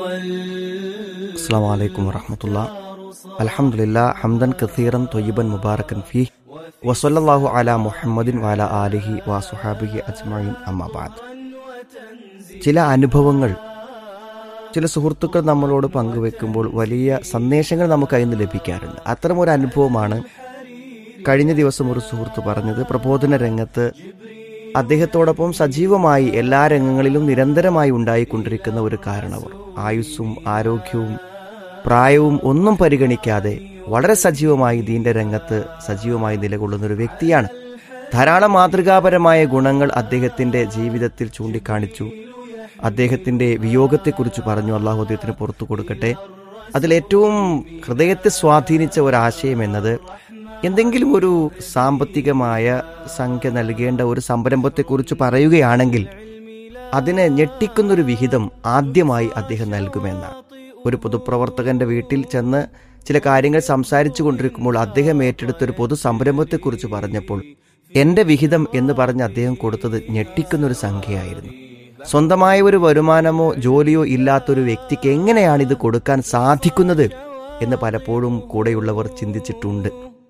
السلام عليكم ورحمة الله الحمد لله حمدا كثيرا طيبا مباركا فيه وصلى الله على محمد وعلى آله وصحابه أجمعين أما بعد ചില അനുഭവങ്ങൾ ചില സുഹൃത്തുക്കൾ നമ്മളോട് പങ്കുവെക്കുമ്പോൾ വലിയ സന്ദേശങ്ങൾ നമുക്ക് അതിൽ നിന്ന് ലഭിക്കാറുണ്ട് അത്തരം ഒരു അനുഭവമാണ് കഴിഞ്ഞ ദിവസം ഒരു സുഹൃത്ത് പറഞ്ഞത് പ്രബോധന രംഗത്ത് അദ്ദേഹത്തോടൊപ്പം സജീവമായി എല്ലാ രംഗങ്ങളിലും നിരന്തരമായി ഉണ്ടായിക്കൊണ്ടിരിക്കുന്ന ഒരു കാരണവർ ആയുസ്സും ആരോഗ്യവും പ്രായവും ഒന്നും പരിഗണിക്കാതെ വളരെ സജീവമായി ദീന്റെ രംഗത്ത് സജീവമായി നിലകൊള്ളുന്ന ഒരു വ്യക്തിയാണ് ധാരാളം മാതൃകാപരമായ ഗുണങ്ങൾ അദ്ദേഹത്തിന്റെ ജീവിതത്തിൽ ചൂണ്ടിക്കാണിച്ചു അദ്ദേഹത്തിന്റെ വിയോഗത്തെക്കുറിച്ച് പറഞ്ഞു അള്ളാഹു അദ്ദേഹത്തിന് പുറത്തു കൊടുക്കട്ടെ അതിലേറ്റവും ഹൃദയത്തെ സ്വാധീനിച്ച ഒരാശയം എന്നത് എന്തെങ്കിലും ഒരു സാമ്പത്തികമായ സംഖ്യ നൽകേണ്ട ഒരു സംരംഭത്തെക്കുറിച്ച് പറയുകയാണെങ്കിൽ അതിനെ ഞെട്ടിക്കുന്നൊരു വിഹിതം ആദ്യമായി അദ്ദേഹം നൽകുമെന്നാണ് ഒരു പൊതുപ്രവർത്തകന്റെ വീട്ടിൽ ചെന്ന് ചില കാര്യങ്ങൾ സംസാരിച്ചു കൊണ്ടിരിക്കുമ്പോൾ അദ്ദേഹം ഏറ്റെടുത്ത ഒരു പൊതു സംരംഭത്തെക്കുറിച്ച് പറഞ്ഞപ്പോൾ എന്റെ വിഹിതം എന്ന് പറഞ്ഞ് അദ്ദേഹം കൊടുത്തത് ഞെട്ടിക്കുന്നൊരു സംഖ്യയായിരുന്നു സ്വന്തമായ ഒരു വരുമാനമോ ജോലിയോ ഇല്ലാത്തൊരു വ്യക്തിക്ക് എങ്ങനെയാണ് ഇത് കൊടുക്കാൻ സാധിക്കുന്നത് എന്ന് പലപ്പോഴും കൂടെയുള്ളവർ ചിന്തിച്ചിട്ടുണ്ട്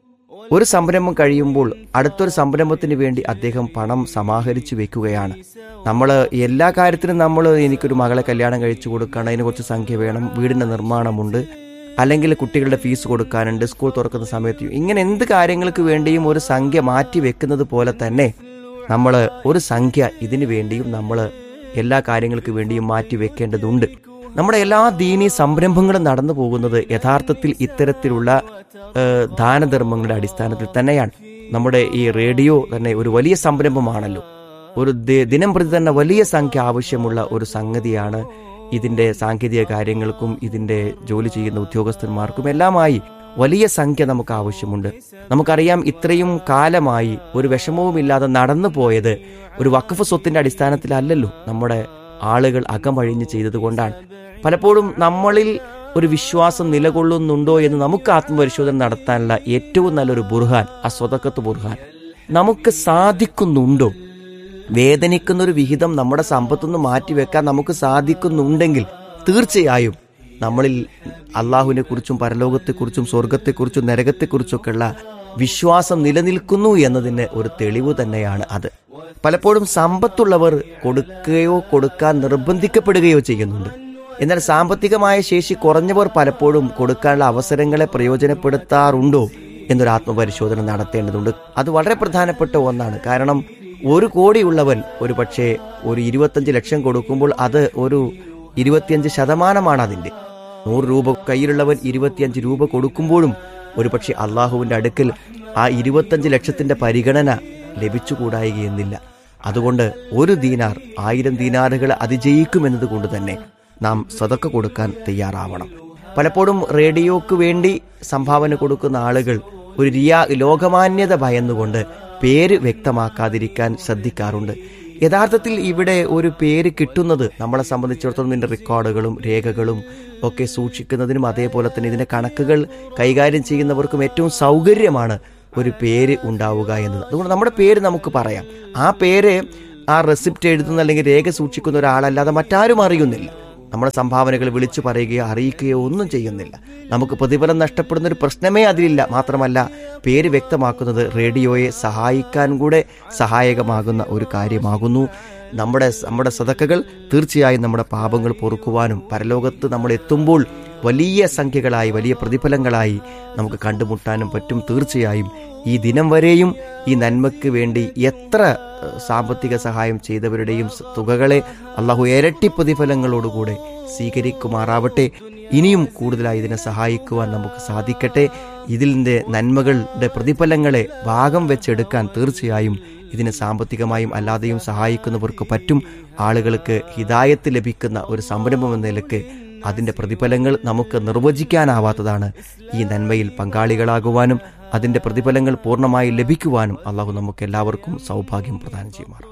ഒരു സംരംഭം കഴിയുമ്പോൾ അടുത്തൊരു സംരംഭത്തിന് വേണ്ടി അദ്ദേഹം പണം സമാഹരിച്ചു വെക്കുകയാണ് നമ്മൾ എല്ലാ കാര്യത്തിനും നമ്മൾ എനിക്കൊരു മകളെ കല്യാണം കഴിച്ചു കൊടുക്കണം അതിന് കുറച്ച് സംഖ്യ വേണം വീടിന്റെ നിർമ്മാണമുണ്ട് അല്ലെങ്കിൽ കുട്ടികളുടെ ഫീസ് കൊടുക്കാനുണ്ട് സ്കൂൾ തുറക്കുന്ന സമയത്ത് ഇങ്ങനെ എന്ത് കാര്യങ്ങൾക്ക് വേണ്ടിയും ഒരു സംഖ്യ മാറ്റി വെക്കുന്നത് പോലെ തന്നെ നമ്മൾ ഒരു സംഖ്യ ഇതിനു വേണ്ടിയും നമ്മൾ എല്ലാ കാര്യങ്ങൾക്ക് വേണ്ടിയും മാറ്റി വെക്കേണ്ടതുണ്ട് നമ്മുടെ എല്ലാ ദീനീ സംരംഭങ്ങളും നടന്നു പോകുന്നത് യഥാർത്ഥത്തിൽ ഇത്തരത്തിലുള്ള ഏഹ്, ദാനധർമ്മങ്ങളുടെ അടിസ്ഥാനത്തിൽ തന്നെയാണ് നമ്മുടെ ഈ റേഡിയോ തന്നെ ഒരു വലിയ സംരംഭമാണല്ലോ ഒരു ദി- ദിനം പ്രതി തന്നെ വലിയ സംഖ്യ ആവശ്യമുള്ള ഒരു സംഗതിയാണ് ഇതിന്റെ സാങ്കേതിക കാര്യങ്ങൾക്കും ഇതിന്റെ ജോലി ചെയ്യുന്ന ഉദ്യോഗസ്ഥന്മാർക്കും എല്ലാമായി വലിയ സംഖ്യ നമുക്ക് ആവശ്യമുണ്ട് നമുക്കറിയാം ഇത്രയും കാലമായി ഒരു വിഷമവുമില്ലാതെ നടന്നു പോയത് ഒരു വഖഫ് സ്വത്തിന്റെ അടിസ്ഥാനത്തിലല്ലല്ലോ നമ്മുടെ ആളുകൾ അകമഴിഞ്ഞ് ചെയ്തതുകൊണ്ടാണ് പലപ്പോഴും നമ്മളിൽ ഒരു വിശ്വാസം നിലകൊള്ളുന്നുണ്ടോ എന്ന് നമുക്ക് ആത്മപരിശോധന നടത്താനുള്ള ഏറ്റവും നല്ലൊരു ബുർഹാൻ ആ സ്വതക്കത്ത് ബുർഹാൻ നമുക്ക് സാധിക്കുന്നുണ്ടോ വേദനിക്കുന്ന ഒരു വിഹിതം നമ്മുടെ സമ്പത്തുനിന്ന് മാറ്റിവെക്കാൻ നമുക്ക് സാധിക്കുന്നുണ്ടെങ്കിൽ തീർച്ചയായും നമ്മളിൽ അള്ളാഹുവിനെ കുറിച്ചും പരലോകത്തെക്കുറിച്ചും സ്വർഗത്തെക്കുറിച്ചും നരകത്തെക്കുറിച്ചൊക്കെയുള്ള വിശ്വാസം നിലനിൽക്കുന്നു എന്നതിന് ഒരു തെളിവ് തന്നെയാണ് അത് പലപ്പോഴും സമ്പത്തുള്ളവർ കൊടുക്കുകയോ കൊടുക്കാൻ നിർബന്ധിക്കപ്പെടുകയോ ചെയ്യുന്നുണ്ട് എന്നാൽ സാമ്പത്തികമായ ശേഷി കുറഞ്ഞവർ പലപ്പോഴും കൊടുക്കാനുള്ള അവസരങ്ങളെ പ്രയോജനപ്പെടുത്താറുണ്ടോ എന്നൊരു ആത്മപരിശോധന നടത്തേണ്ടതുണ്ട് അത് വളരെ പ്രധാനപ്പെട്ട ഒന്നാണ് കാരണം ഒരു കോടിയുള്ളവൻ ഒരു പക്ഷേ ഒരു ഇരുപത്തഞ്ച് ലക്ഷം കൊടുക്കുമ്പോൾ അത് ഒരു ഇരുപത്തിയഞ്ച് ശതമാനമാണ് അതിന്റെ നൂറ് രൂപ കയ്യിലുള്ളവൻ ഇരുപത്തിയഞ്ച് രൂപ കൊടുക്കുമ്പോഴും ഒരുപക്ഷെ അള്ളാഹുവിന്റെ അടുക്കൽ ആ ഇരുപത്തഞ്ച് ലക്ഷത്തിന്റെ പരിഗണന ലഭിച്ചുകൂടായികയെന്നില്ല അതുകൊണ്ട് ഒരു ദീനാർ ആയിരം ദീനാറുകൾ അതിജയിക്കുമെന്നത് കൊണ്ട് തന്നെ നാം സ്വതക്ക കൊടുക്കാൻ തയ്യാറാവണം പലപ്പോഴും റേഡിയോക്ക് വേണ്ടി സംഭാവന കൊടുക്കുന്ന ആളുകൾ ഒരു റിയാ ലോകമാന്യത ഭയന്നുകൊണ്ട് പേര് വ്യക്തമാക്കാതിരിക്കാൻ ശ്രദ്ധിക്കാറുണ്ട് യഥാർത്ഥത്തിൽ ഇവിടെ ഒരു പേര് കിട്ടുന്നത് നമ്മളെ സംബന്ധിച്ചിടത്തോളം ഇതിന്റെ റെക്കോർഡുകളും രേഖകളും ഒക്കെ സൂക്ഷിക്കുന്നതിനും അതേപോലെ തന്നെ ഇതിന്റെ കണക്കുകൾ കൈകാര്യം ചെയ്യുന്നവർക്കും ഏറ്റവും സൗകര്യമാണ് ഒരു പേര് ഉണ്ടാവുക എന്നത് അതുകൊണ്ട് നമ്മുടെ പേര് നമുക്ക് പറയാം ആ പേര് ആ റെസിപ്റ്റ് എഴുതുന്ന അല്ലെങ്കിൽ രേഖ സൂക്ഷിക്കുന്ന ഒരാളല്ലാതെ മറ്റാരും അറിയുന്നില്ല നമ്മുടെ സംഭാവനകൾ വിളിച്ചു പറയുകയോ അറിയിക്കുകയോ ഒന്നും ചെയ്യുന്നില്ല നമുക്ക് പ്രതിഫലം നഷ്ടപ്പെടുന്ന ഒരു പ്രശ്നമേ അതിലില്ല മാത്രമല്ല പേര് വ്യക്തമാക്കുന്നത് റേഡിയോയെ സഹായിക്കാൻ കൂടെ സഹായകമാകുന്ന ഒരു കാര്യമാകുന്നു നമ്മുടെ നമ്മുടെ സതക്കകൾ തീർച്ചയായും നമ്മുടെ പാപങ്ങൾ പൊറുക്കുവാനും പരലോകത്ത് നമ്മൾ എത്തുമ്പോൾ വലിയ സംഖ്യകളായി വലിയ പ്രതിഫലങ്ങളായി നമുക്ക് കണ്ടുമുട്ടാനും പറ്റും തീർച്ചയായും ഈ ദിനം വരെയും ഈ നന്മയ്ക്ക് വേണ്ടി എത്ര ഏഹ്, സാമ്പത്തിക സഹായം ചെയ്തവരുടെയും സ- തുകകളെ അള്ളാഹു ഇരട്ടി പ്രതിഫലങ്ങളോടുകൂടെ സ്വീകരിക്കുമാറാവട്ടെ ഇനിയും കൂടുതലായി ഇതിനെ സഹായിക്കുവാൻ നമുക്ക് സാധിക്കട്ടെ ഇതിൻ്റെ നന്മകളുടെ പ്രതിഫലങ്ങളെ ഭാഗം വെച്ചെടുക്കാൻ തീർച്ചയായും ഇതിനെ സാമ്പത്തികമായും അല്ലാതെയും സഹായിക്കുന്നവർക്ക് പറ്റും ആളുകൾക്ക് ഹിതായത്ത് ലഭിക്കുന്ന ഒരു സംരംഭം എന്ന നിലക്ക് അതിന്റെ പ്രതിഫലങ്ങൾ നമുക്ക് നിർവചിക്കാനാവാത്തതാണ് ഈ നന്മയിൽ പങ്കാളികളാകുവാനും അതിന്റെ പ്രതിഫലങ്ങൾ പൂർണ്ണമായി ലഭിക്കുവാനും അള്ളാഹു നമുക്ക് എല്ലാവർക്കും സൗഭാഗ്യം പ്രദാനം ചെയ്യുമാറാം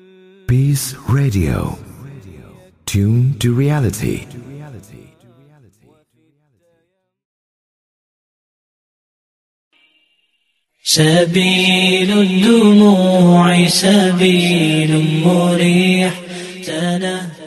Peace Radio. Tune to reality. سبيل الدموع سبيل مريح تنهد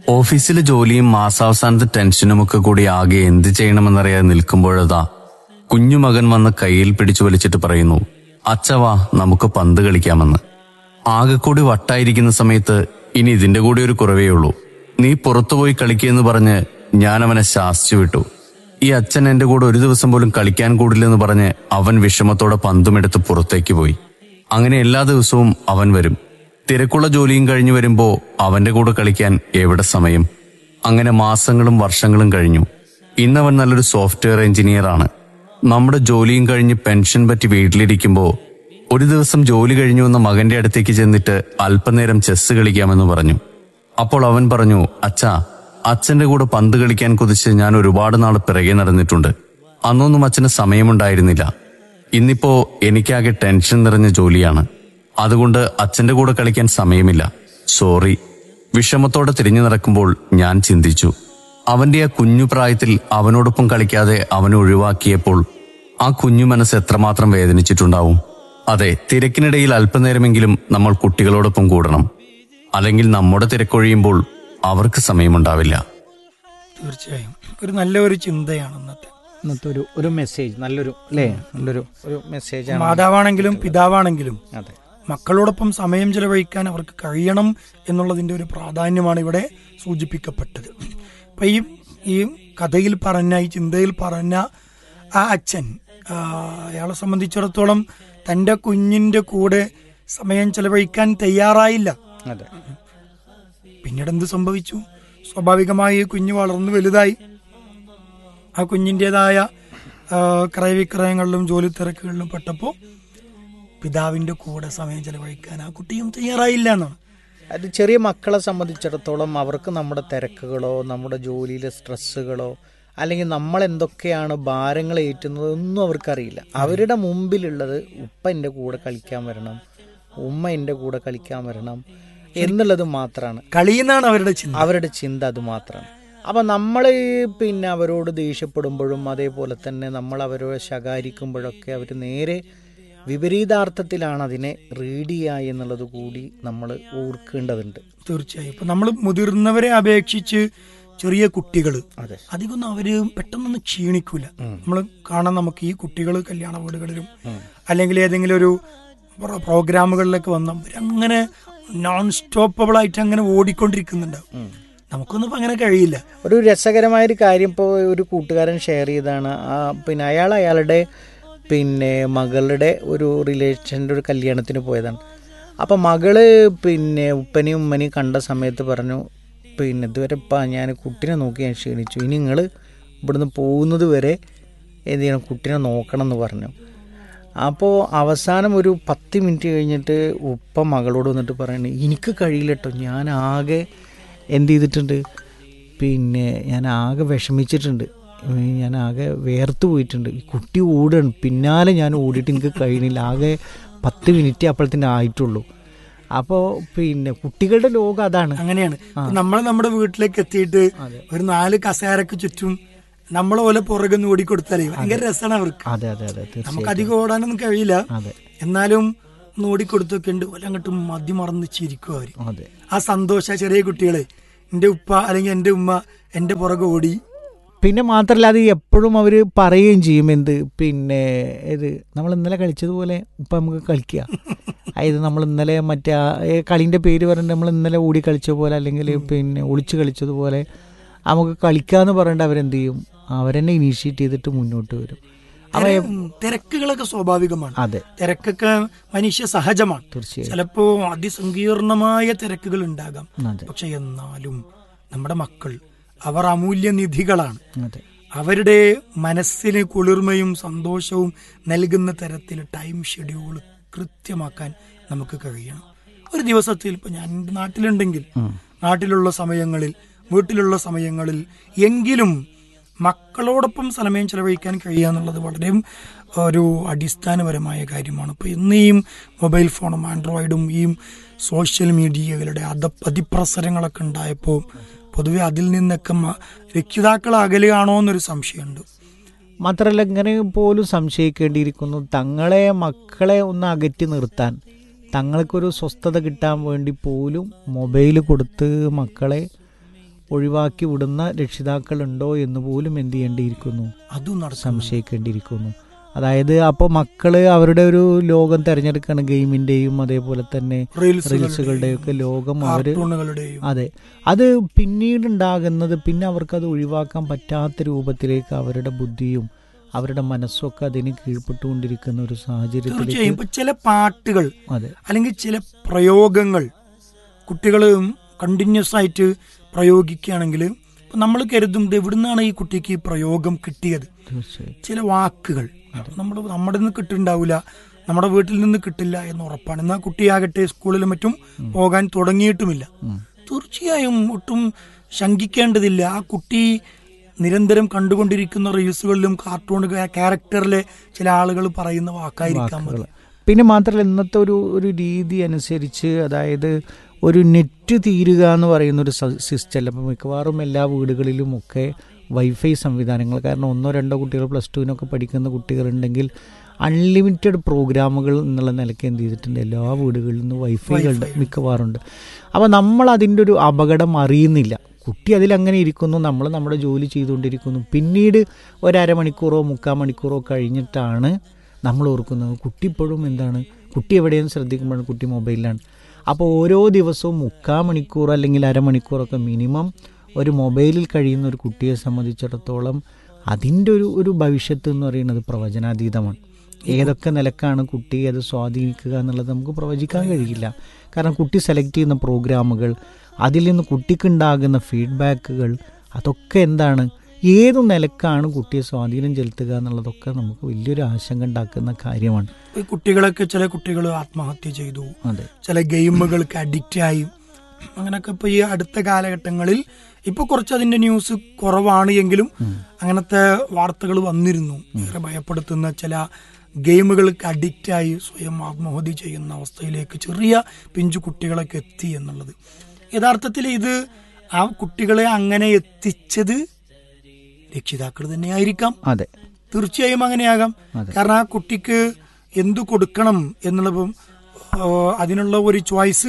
ഓഫീസിലെ ജോലിയും മാസാവസാനത്തെ ടെൻഷനും ഒക്കെ കൂടി ആകെ എന്ത് ചെയ്യണമെന്നറിയാതെ നിൽക്കുമ്പോഴതാ കുഞ്ഞുമകൻ വന്ന് കയ്യിൽ പിടിച്ചു വലിച്ചിട്ട് പറയുന്നു അച്ചവാ നമുക്ക് പന്ത് കളിക്കാമെന്ന് ആകെ കൂടി വട്ടായിരിക്കുന്ന സമയത്ത് ഇനി ഇതിന്റെ കൂടി ഒരു കുറവേ ഉള്ളൂ നീ പുറത്തുപോയി കളിക്കുകയെന്ന് പറഞ്ഞ് ഞാൻ അവനെ ശാസിച്ചു വിട്ടു ഈ അച്ഛൻ എന്റെ കൂടെ ഒരു ദിവസം പോലും കളിക്കാൻ കൂടില്ലെന്ന് പറഞ്ഞ് അവൻ വിഷമത്തോടെ പന്തുമെടുത്ത് പുറത്തേക്ക് പോയി അങ്ങനെ എല്ലാ ദിവസവും അവൻ വരും തിരക്കുള്ള ജോലിയും കഴിഞ്ഞു വരുമ്പോ അവന്റെ കൂടെ കളിക്കാൻ എവിടെ സമയം അങ്ങനെ മാസങ്ങളും വർഷങ്ങളും കഴിഞ്ഞു ഇന്നവൻ നല്ലൊരു സോഫ്റ്റ്വെയർ എഞ്ചിനീയർ ആണ് നമ്മുടെ ജോലിയും കഴിഞ്ഞ് പെൻഷൻ പറ്റി വീട്ടിലിരിക്കുമ്പോ ഒരു ദിവസം ജോലി കഴിഞ്ഞു വന്ന മകന്റെ അടുത്തേക്ക് ചെന്നിട്ട് അല്പനേരം ചെസ് കളിക്കാമെന്ന് പറഞ്ഞു അപ്പോൾ അവൻ പറഞ്ഞു അച്ഛാ അച്ഛന്റെ കൂടെ പന്ത് കളിക്കാൻ കുതിച്ച് ഞാൻ ഒരുപാട് നാൾ പിറകെ നടന്നിട്ടുണ്ട് അന്നൊന്നും അച്ഛന് സമയമുണ്ടായിരുന്നില്ല ഇന്നിപ്പോ എനിക്കാകെ ടെൻഷൻ നിറഞ്ഞ ജോലിയാണ് അതുകൊണ്ട് അച്ഛന്റെ കൂടെ കളിക്കാൻ സമയമില്ല സോറി വിഷമത്തോടെ തിരിഞ്ഞു നടക്കുമ്പോൾ ഞാൻ ചിന്തിച്ചു അവന്റെ ആ കുഞ്ഞു പ്രായത്തിൽ അവനോടൊപ്പം കളിക്കാതെ അവനെ ഒഴിവാക്കിയപ്പോൾ ആ കുഞ്ഞു മനസ്സ് എത്രമാത്രം വേദനിച്ചിട്ടുണ്ടാവും അതെ തിരക്കിനിടയിൽ അല്പനേരമെങ്കിലും നമ്മൾ കുട്ടികളോടൊപ്പം കൂടണം അല്ലെങ്കിൽ നമ്മുടെ തിരക്കൊഴിയുമ്പോൾ അവർക്ക് സമയമുണ്ടാവില്ല തീർച്ചയായും ഒരു നല്ല ഒരു ചിന്തയാണ് ഇന്നത്തെ ഇന്നത്തെ ഒരു ഒരു മെസ്സേജ് നല്ലൊരു അല്ലേ നല്ലൊരു ഒരു മെസ്സേജ് മാതാവാണെങ്കിലും പിതാവാണെങ്കിലും അതെ മക്കളോടൊപ്പം സമയം ചെലവഴിക്കാൻ അവർക്ക് കഴിയണം എന്നുള്ളതിന്റെ ഒരു പ്രാധാന്യമാണ് ഇവിടെ സൂചിപ്പിക്കപ്പെട്ടത് അപ്പൊ ഈ ഈ കഥയിൽ പറഞ്ഞ ഈ ചിന്തയിൽ പറഞ്ഞ ആ അച്ഛൻ ആ, അയാളെ സംബന്ധിച്ചിടത്തോളം തന്റെ കുഞ്ഞിന്റെ കൂടെ സമയം ചെലവഴിക്കാൻ തയ്യാറായില്ല അതെ പിന്നീട് എന്ത് സംഭവിച്ചു സ്വാഭാവികമായി ഈ കുഞ്ഞ് വളർന്നു വലുതായി ആ കുഞ്ഞിൻ്റെതായ ക്രയവിക്രയങ്ങളിലും ജോലി തിരക്കുകളിലും പെട്ടപ്പോൾ പിതാവിന്റെ കൂടെ സമയം ചെലവഴിക്കാൻ ആ കുട്ടിയും തയ്യാറായില്ല എന്നാണ് അത് ചെറിയ മക്കളെ സംബന്ധിച്ചിടത്തോളം അവർക്ക് നമ്മുടെ തിരക്കുകളോ നമ്മുടെ ജോലിയിലെ സ്ട്രെസ്സുകളോ അല്ലെങ്കിൽ നമ്മൾ എന്തൊക്കെയാണ് ഭാരങ്ങൾ ഏറ്റുന്നത് ഒന്നും അവർക്കറിയില്ല അവരുടെ മുമ്പിലുള്ളത് ഉപ്പ എൻ്റെ കൂടെ കളിക്കാൻ വരണം ഉമ്മ എൻ്റെ കൂടെ കളിക്കാൻ വരണം എന്നുള്ളത് മാത്രമാണ് കളിയെന്നാണ് അവരുടെ ചിന്ത അവരുടെ ചിന്ത അത് മാത്രമാണ് അപ്പം നമ്മൾ പിന്നെ അവരോട് ദേഷ്യപ്പെടുമ്പോഴും അതേപോലെ തന്നെ നമ്മൾ അവരോട് ശകാരിക്കുമ്പോഴൊക്കെ അവർ നേരെ വിപരീതാർത്ഥത്തിലാണ് അതിനെ റീഡ് ചെയ്യുക എന്നുള്ളത് കൂടി നമ്മൾ ഓർക്കേണ്ടതുണ്ട് തീർച്ചയായും ഇപ്പൊ നമ്മൾ മുതിർന്നവരെ അപേക്ഷിച്ച് ചെറിയ കുട്ടികൾ അതെ അധികമൊന്നും അവര് പെട്ടെന്നൊന്നും ക്ഷീണിക്കൂല നമ്മൾ കാണാൻ നമുക്ക് ഈ കുട്ടികൾ കല്യാണ വീടുകളിലും അല്ലെങ്കിൽ ഏതെങ്കിലും ഒരു പ്ര- പ്രോഗ്രാമുകളിലൊക്കെ വന്ന അവരങ്ങനെ നോൺ സ്റ്റോപ്പബിൾ ആയിട്ട് അങ്ങനെ ഓടിക്കൊണ്ടിരിക്കുന്നുണ്ടാവും നമുക്കൊന്നും ഇപ്പൊ അങ്ങനെ കഴിയില്ല ഒരു രസകരമായൊരു കാര്യം ഇപ്പോൾ ഒരു കൂട്ടുകാരൻ ഷെയർ ചെയ്താണ് ആ പിന്നെ അയാൾ അയാളുടെ പിന്നെ മകളുടെ ഒരു റിലേഷൻ്റെ ഒരു കല്യാണത്തിന് പോയതാണ് അപ്പം മകള് പിന്നെ ഉപ്പനെയും ഉമ്മനെയും കണ്ട സമയത്ത് പറഞ്ഞു പിന്നെ ഇതുവരെ ഇപ്പം ഞാൻ കുട്ടീനെ നോക്കി ഞാൻ ക്ഷീണിച്ചു ഇനി നിങ്ങൾ ഇവിടുന്ന് പോകുന്നത് വരെ എന്ത് ചെയ്യണം കുട്ടീനെ നോക്കണം എന്ന് പറഞ്ഞു അപ്പോൾ അവസാനം ഒരു പത്ത് മിനിറ്റ് കഴിഞ്ഞിട്ട് ഉപ്പ മകളോട് വന്നിട്ട് പറയണേ എനിക്ക് കഴിയില്ല കേട്ടോ ഞാൻ ആകെ എന്ത് ചെയ്തിട്ടുണ്ട് പിന്നെ ഞാൻ ആകെ വിഷമിച്ചിട്ടുണ്ട് ഉം, ഞാൻ ആകെ വേർത്ത് പോയിട്ടുണ്ട് ഈ കുട്ടി ഓടുകയാണ് പിന്നാലെ ഞാൻ ഓടിയിട്ട് എനിക്ക് കഴിയണില്ല ആകെ പത്ത് മിനിറ്റ് അപ്പോഴത്തേന് ആയിട്ടുള്ളൂ അപ്പോൾ പിന്നെ കുട്ടികളുടെ ലോകം അതാണ് അങ്ങനെയാണ് നമ്മൾ നമ്മുടെ വീട്ടിലേക്ക് എത്തിയിട്ട് ഒരു നാല് കസേരക്ക് ചുറ്റും നമ്മളെ പോലെ പുറകെ ഒന്ന് ഓടിക്കൊടുത്താലേ ഭയങ്കര രസമാണ് അവർക്ക് അതെ അതെ അതെ നമുക്ക് തീർച്ചയായും അധികം ഓടാനൊന്നും കഴിയില്ല അതെ എന്നാലും ഒന്ന് ഓടിക്കൊടുത്തൊക്കെ ഉണ്ട് ഓല അങ്ങോട്ട് മതി മറന്ന് ചിരിക്കും അവര് അതെ ആ സന്തോഷ ചെറിയ കുട്ടികളെ എന്റെ ഉപ്പ അല്ലെങ്കിൽ എന്റെ ഉമ്മ എന്റെ പുറകെ ഓടി പിന്നെ മാത്രമല്ല അത് എപ്പോഴും അവർ പറയുകയും ചെയ്യും എന്ത് പിന്നെ ഇത് നമ്മൾ ഇന്നലെ കളിച്ചതുപോലെ ഇപ്പം നമുക്ക് കളിക്കുക അതായത് നമ്മൾ ഇന്നലെ മറ്റേ ആ ഏ കളീൻ്റെ പേര് പറഞ്ഞിട്ട് നമ്മൾ ഇന്നലെ ഓടി കളിച്ച പോലെ അല്ലെങ്കിൽ പിന്നെ ഒളിച്ച് കളിച്ചതുപോലെ നമുക്ക് കളിക്കാന്ന് പറഞ്ഞിട്ട് അവരെന്ത് ചെയ്യും അവരെന്നെ ഇനീഷ്യേറ്റ് ചെയ്തിട്ട് മുന്നോട്ട് വരും അവ തിര- തിരക്കുകളൊക്കെ സ്വാഭാവികമാണ് അതെ തിരക്കൊക്കെ മനുഷ്യ സഹജമാണ് തീർച്ചയായും ചിലപ്പോ അതിസങ്കീർണമായ തിരക്കുകൾ ഉണ്ടാകാം അതെ പക്ഷെ എന്നാലും നമ്മുടെ മക്കൾ അവർ അമൂല്യ നിധികളാണ് അതെ അവരുടെ മനസ്സിന് കുളിർമയും സന്തോഷവും നൽകുന്ന തരത്തിൽ ടൈം ഷെഡ്യൂൾ കൃത്യമാക്കാൻ നമുക്ക് കഴിയണം ഒരു ദിവസത്തിൽ ഇപ്പൊ ഞാൻ എൻ്റെ നാട്ടിലുണ്ടെങ്കിൽ നാട്ടിലുള്ള സമയങ്ങളിൽ വീട്ടിലുള്ള സമയങ്ങളിൽ എങ്കിലും മക്കളോടൊപ്പം സമയം ചെലവഴിക്കാൻ കഴിയുക എന്നുള്ളത് വളരെ ഒരു അടിസ്ഥാനപരമായ കാര്യമാണ് ഇപ്പൊ ഇന്ന് ഈ മൊബൈൽ ഫോണും ആൻഡ്രോയിഡും ഈ സോഷ്യൽ മീഡിയകളുടെ അത അതിപ്രസരങ്ങളൊക്കെ ഉണ്ടായപ്പോൾ പൊതുവെ അതിൽ നിന്നൊക്കെ മ- രക്ഷിതാക്കൾ അകലുകയാണോ എന്നൊരു സംശയമുണ്ട് മാത്രമല്ല ഇങ്ങനെ പോലും സംശയിക്കേണ്ടിയിരിക്കുന്നു തങ്ങളെ മക്കളെ ഒന്ന് അകറ്റി നിർത്താൻ തങ്ങൾക്കൊരു സ്വസ്ഥത കിട്ടാൻ വേണ്ടി പോലും മൊബൈൽ കൊടുത്ത് മക്കളെ ഒഴിവാക്കി വിടുന്ന രക്ഷിതാക്കളുണ്ടോ എന്ന് പോലും എന്ത് ചെയ്യേണ്ടിയിരിക്കുന്നു അതും നടക്കും സംശയിക്കേണ്ടിയിരിക്കുന്നു അതായത് അപ്പോൾ മക്കള് അവരുടെ ഒരു ലോകം തിരഞ്ഞെടുക്കുകയാണ് ഗെയിമിന്റെയും അതേപോലെ തന്നെ റീൽസുകളുടെയും ഒക്കെ ലോകം അവര് കാർട്ടൂണുകളുടെയും അതെ അത് പിന്നീട് ഉണ്ടാകുന്നത് പിന്നെ അവർക്കത് ഒഴിവാക്കാൻ പറ്റാത്ത രൂപത്തിലേക്ക് അവരുടെ ബുദ്ധിയും അവരുടെ മനസ്സൊക്കെ അതിന് കീഴ്പ്പെട്ടുകൊണ്ടിരിക്കുന്ന ഒരു തീർച്ചയായും സാഹചര്യത്തിലേക്ക് ഇപ്പൊ ചില പാട്ടുകൾ അതെ അല്ലെങ്കിൽ ചില പ്രയോഗങ്ങൾ കുട്ടികൾ കണ്ടിന്യൂസ് ആയിട്ട് പ്രയോഗിക്കുകയാണെങ്കിൽ നമ്മൾ കരുതും ഇത് എവിടുന്നാണ് ഈ കുട്ടിക്ക് ഈ പ്രയോഗം കിട്ടിയത് തീർച്ചയായും ചില വാക്കുകൾ നമ്മൾ നമ്മുടെ നിന്ന് കിട്ടുന്നുണ്ടാവില്ല നമ്മുടെ വീട്ടിൽ നിന്ന് കിട്ടില്ല എന്ന് ഉറപ്പാണ് എന്നാൽ കുട്ടിയാകട്ടെ സ്കൂളിലും മറ്റും പോകാൻ തുടങ്ങിയിട്ടുമില്ല തീർച്ചയായും ഒട്ടും ശങ്കിക്കേണ്ടതില്ല ആ കുട്ടി നിരന്തരം കണ്ടുകൊണ്ടിരിക്കുന്ന റീൽസുകളിലും കാർട്ടൂൺ ക്യാരക്ടറിലെ ചില ആളുകൾ പറയുന്ന വാക്കായിരിക്കാം മതി. വാക്കുകൾ പിന്നെ മാത്രമല്ല ഇന്നത്തെ ഒരു ഒരു രീതി അനുസരിച്ച് അതായത് ഒരു നെറ്റ് തീരുക എന്ന് പറയുന്ന ഒരു സിസ്റ്റം അല്ല അപ്പോൾ മിക്കവാറും എല്ലാ വീടുകളിലും ഒക്കെ വൈഫൈ സംവിധാനങ്ങൾ കാരണം ഒന്നോ രണ്ടോ കുട്ടികൾ പ്ലസ് ടുവിനൊക്കെ പഠിക്കുന്ന കുട്ടികളുണ്ടെങ്കിൽ അൺലിമിറ്റഡ് പ്രോഗ്രാമുകൾ എന്നുള്ള നിലയ്ക്ക് എന്ത് ചെയ്തിട്ടുണ്ട് എല്ലാ വീടുകളിൽ നിന്ന് വൈഫൈകളുണ്ട് മിക്കവാറുണ്ട് അപ്പോൾ നമ്മൾ അതിൻ്റെ ഒരു അപകടം അറിയുന്നില്ല കുട്ടി അതിലങ്ങനെ ഇരിക്കുന്നു നമ്മൾ നമ്മുടെ ജോലി ചെയ്തുകൊണ്ടിരിക്കുന്നു പിന്നീട് ഒരമണിക്കൂറോ മുക്കാൽ മണിക്കൂറോ കഴിഞ്ഞിട്ടാണ് നമ്മൾ ഓർക്കുന്നത് കുട്ടി ഇപ്പോഴും എന്താണ് കുട്ടി എവിടെയെന്ന് ശ്രദ്ധിക്കുമ്പോഴാണ് കുട്ടി മൊബൈലിലാണ് അപ്പോൾ ഓരോ ദിവസവും മുക്കാൽ മണിക്കൂർ അല്ലെങ്കിൽ അരമണിക്കൂറൊക്കെ മിനിമം ഒരു മൊബൈലിൽ കഴിയുന്ന ഒരു കുട്ടിയെ സംബന്ധിച്ചിടത്തോളം അതിൻ്റെ ഒരു ഒരു ഭവിഷ്യത്ത് എന്ന് പറയുന്നത് പ്രവചനാതീതമാണ് ഏതൊക്കെ നിലക്കാണ് കുട്ടി അത് സ്വാധീനിക്കുക എന്നുള്ളത് നമുക്ക് പ്രവചിക്കാൻ കഴിയില്ല കാരണം കുട്ടി സെലക്ട് ചെയ്യുന്ന പ്രോഗ്രാമുകൾ അതിൽ നിന്ന് കുട്ടിക്കുണ്ടാകുന്ന ഫീഡ്ബാക്കുകൾ അതൊക്കെ എന്താണ് ഏതു നിലക്കാണ് കുട്ടിയെ സ്വാധീനം ചെലുത്തുക എന്നുള്ളതൊക്കെ നമുക്ക് വലിയൊരു ആശങ്ക ഉണ്ടാക്കുന്ന കാര്യമാണ് ഈ കുട്ടികളൊക്കെ ചില കുട്ടികൾ ആത്മഹത്യ ചെയ്തു അതെ ചില ഗെയിമുകൾക്ക് അഡിക്റ്റ് ആയി അങ്ങനൊക്കെ ഇപ്പൊ ഈ അടുത്ത കാലഘട്ടങ്ങളിൽ ഇപ്പൊ കുറച്ച് അതിന്റെ ന്യൂസ് കുറവാണ് എങ്കിലും അങ്ങനത്തെ വാർത്തകൾ വന്നിരുന്നു ഏറെ ഭയപ്പെടുത്തുന്ന ചില ഗെയിമുകൾക്ക് അഡിക്റ്റ് ആയി സ്വയം ആത്മഹത്യ ചെയ്യുന്ന അവസ്ഥയിലേക്ക് ചെറിയ പിഞ്ചു കുട്ടികളൊക്കെ എത്തി എന്നുള്ളത് യഥാർത്ഥത്തിൽ ഇത് ആ കുട്ടികളെ അങ്ങനെ എത്തിച്ചത് രക്ഷിതാക്കൾ തന്നെയായിരിക്കാം അതെ തീർച്ചയായും അങ്ങനെയാകാം അതെ. കാരണം ആ കുട്ടിക്ക് എന്തു കൊടുക്കണം എന്നുള്ളതും ആ, അതിനുള്ള ഒരു ചോയ്സ്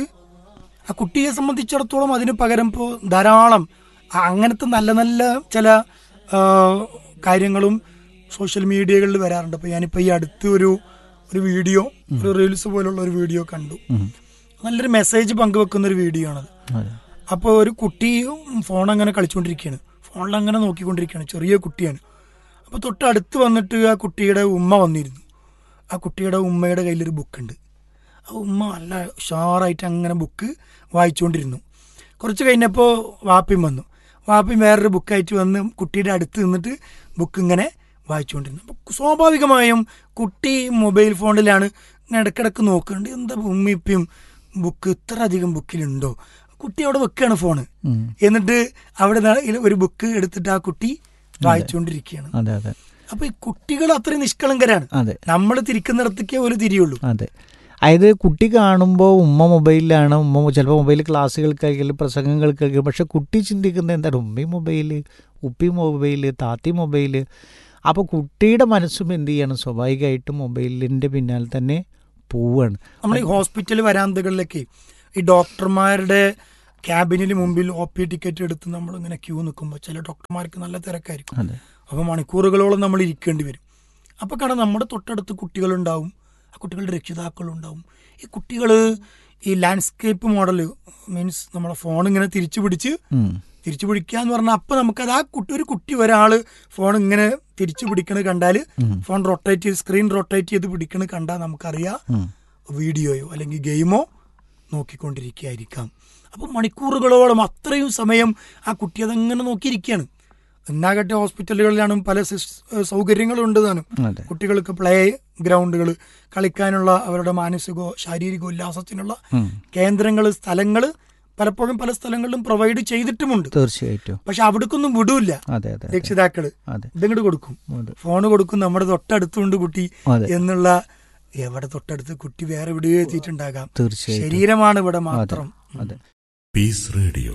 ആ കുട്ടിയെ സംബന്ധിച്ചിടത്തോളം അതിന് പകരം ഇപ്പോൾ ധാരാളം ആ, അങ്ങനത്തെ നല്ല നല്ല ചില ആ, കാര്യങ്ങളും സോഷ്യൽ മീഡിയകളിൽ വരാറുണ്ട് അപ്പൊ ഞാനിപ്പോ ഈ അടുത്ത് ഒരു ഒരു വീഡിയോ ഒരു റീൽസ് പോലുള്ള ഒരു വീഡിയോ കണ്ടു നല്ലൊരു മെസ്സേജ് പങ്കുവെക്കുന്ന ഒരു വീഡിയോ ആണത് അതെ അപ്പോൾ ഒരു കുട്ടി ഫോൺ അങ്ങനെ കളിച്ചുകൊണ്ടിരിക്കുകയാണ് ഫോണിൽ അങ്ങനെ നോക്കിക്കൊണ്ടിരിക്കുകയാണ് ചെറിയ കുട്ടിയാണ് അപ്പോൾ തൊട്ടടുത്ത് വന്നിട്ട് ആ കുട്ടിയുടെ ഉമ്മ വന്നിരുന്നു ആ കുട്ടിയുടെ ഉമ്മയുടെ കയ്യിലൊരു ബുക്കുണ്ട് ആ ഉമ്മ നല്ല ഉഷാറായിട്ട് അങ്ങനെ ബുക്ക് വായിച്ചുകൊണ്ടിരുന്നു കുറച്ച് കഴിഞ്ഞപ്പോൾ വാപ്പിയും വന്നു വാപ്പിയും വേറൊരു ബുക്കായിട്ട് വന്ന് കുട്ടിയുടെ അടുത്ത് നിന്നിട്ട് ബുക്ക് ഇങ്ങനെ വായിച്ചുകൊണ്ടിരുന്നു അപ്പോൾ സ്വാഭാവികമായും കുട്ടി മൊബൈൽ ഫോണിലാണ് ഇങ്ങനെ ഇടയ്ക്കിടയ്ക്ക് നോക്കുന്നുണ്ട് എന്താ ഉമ്മിപ്പിയും ബുക്ക് ഇത്ര അധികം ബുക്കിലുണ്ടോ കുട്ടി അവിടെ വെക്കുകയാണ് ഫോണ് എന്നിട്ട് അവിടെ നിന്ന് ഒരു ബുക്ക് എടുത്തിട്ട് ആ കുട്ടി വായിച്ചുകൊണ്ടിരിക്കുകയാണ് അതെ അതെ അപ്പൊ ഈ കുട്ടികൾ അത്രയും നിഷ്കളങ്കരാണ് അതെ നമ്മൾ തിരിക്കുന്നിടത്തേക്കേ ഒരു തിരിയുള്ളൂ അതെ അതായത് കുട്ടി കാണുമ്പോൾ ഉമ്മ മൊബൈലിലാണ് ഉമ്മ ചിലപ്പോൾ മൊബൈൽ ക്ലാസ്സുകൾ കേൾക്കലും പ്രസംഗങ്ങൾ കേൾക്കലും പക്ഷെ കുട്ടി ചിന്തിക്കുന്നത് എന്താണ് ഉമ്മയും മൊബൈല് ഉപ്പി മൊബൈല് താത്തി മൊബൈല് അപ്പോൾ കുട്ടിയുടെ മനസ്സും എന്ത് ചെയ്യണം സ്വാഭാവികമായിട്ടും മൊബൈലിൻ്റെ പിന്നാലെ തന്നെ പോവുകയാണ് നമ്മൾ ഈ ഹോസ്പിറ്റൽ വരാന്തകളിലൊക്കെ ഈ ഡോക്ടർമാരുടെ ക്യാബിനിന് മുമ്പിൽ ഒ പി ടിക്കറ്റ് എടുത്ത് നമ്മൾ ഇങ്ങനെ ക്യൂ നിൽക്കുമ്പോൾ ചില ഡോക്ടർമാർക്ക് നല്ല തിരക്കായിരിക്കും അതെ അപ്പോൾ മണിക്കൂറുകളോളം നമ്മൾ ഇരിക്കേണ്ടി വരും അപ്പോൾ കാരണം നമ്മുടെ തൊട്ടടുത്ത് കുട്ടികളുണ്ടാവും ആ കുട്ടികളുടെ രക്ഷിതാക്കളുണ്ടാവും ഈ കുട്ടികൾ ഈ ലാൻഡ്സ്കേപ്പ് മോഡൽ മീൻസ് നമ്മളെ ഫോൺ ഇങ്ങനെ തിരിച്ചു പിടിച്ച് ഉം. തിരിച്ചു പിടിക്കുക എന്ന് പറഞ്ഞാൽ അപ്പൊ നമുക്കത് ആ കുട്ടി ഒരു കുട്ടി ഒരാള് ഫോൺ ഇങ്ങനെ തിരിച്ചു പിടിക്കണത് കണ്ടാൽ ഫോൺ റൊട്ടേറ്റ് ചെയ്ത് സ്ക്രീൻ റൊട്ടേറ്റ് ചെയ്ത് പിടിക്കണത് കണ്ടാൽ നമുക്കറിയാം ഉം. വീഡിയോയോ അല്ലെങ്കിൽ ഗെയിമോ നോക്കിക്കൊണ്ടിരിക്കുകയായിരിക്കാം അപ്പൊ മണിക്കൂറുകളോളം അത്രയും സമയം ആ കുട്ടി അതങ്ങനെ നോക്കിയിരിക്കുകയാണ് എന്നാകട്ടെ ഹോസ്പിറ്റലുകളിലാണ് പല സിസ്- സൗകര്യങ്ങളും ഉണ്ട് താനും അതെ കുട്ടികൾക്ക് പ്ലേ ഗ്രൗണ്ടുകൾ കളിക്കാനുള്ള അവരുടെ മാനസികോ ശാരീരിക ഉല്ലാസത്തിനുള്ള ഉം. കേന്ദ്രങ്ങൾ സ്ഥലങ്ങൾ പലപ്പോഴും പല സ്ഥലങ്ങളിലും പ്രൊവൈഡ് ചെയ്തിട്ടുമുണ്ട് തീർച്ചയായിട്ടും പക്ഷെ അവിടേക്കൊന്നും വിടൂല അതെ അതെ അതെ രക്ഷിതാക്കള് അതെ ഇതിങ്ങോട്ട് കൊടുക്കും അതെ. ഫോണ് കൊടുക്കും നമ്മുടെ തൊട്ടടുത്തുണ്ട് കുട്ടി അതെ. എന്നുള്ള എവിടെ തൊട്ടടുത്ത് കുട്ടി വേറെ എവിടെയോ എത്തിയിട്ടുണ്ടാകാം തീർച്ചയായിട്ടും ശരീരമാണ് ഇവിടെ അതെ മാത്രം അതെ Peace Radio.